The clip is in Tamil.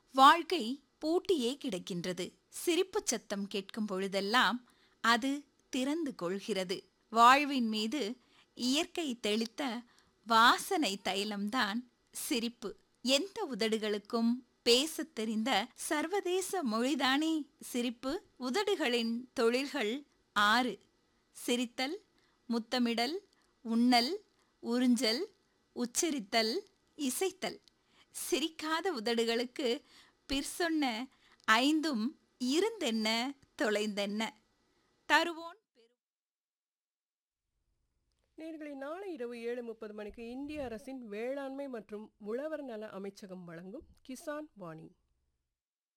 வாழ்க்கை பூட்டியே கிடக்கின்றது சிரிப்புச் சத்தம் கேட்கும் பொழுதெல்லாம் அது திறந்து கொள்கிறது வாழ்வின் மீது இயற்கை தெளித்த வாசனை தைலம்தான் சிரிப்பு எந்த உதடுகளுக்கும் பேசத் தெரிந்த சர்வதேச மொழிதானே சிரிப்பு உதடுகளின் தொழில்கள் ஆறு சிரித்தல் முத்தமிடல் உண்ணல் உறிஞ்சல் உச்சரித்தல் இசைத்தல் சிரிக்காத உதடுகளுக்கு பிற் சொன்ன ஐந்தும் இருந்தென்ன தொலைந்தென்ன தருவோன் நேர்களை நாளை இரவு ஏழு முப்பது மணிக்கு இந்திய அரசின் வேளாண்மை மற்றும் உழவர் நல அமைச்சகம் வழங்கும் கிசான் வாணி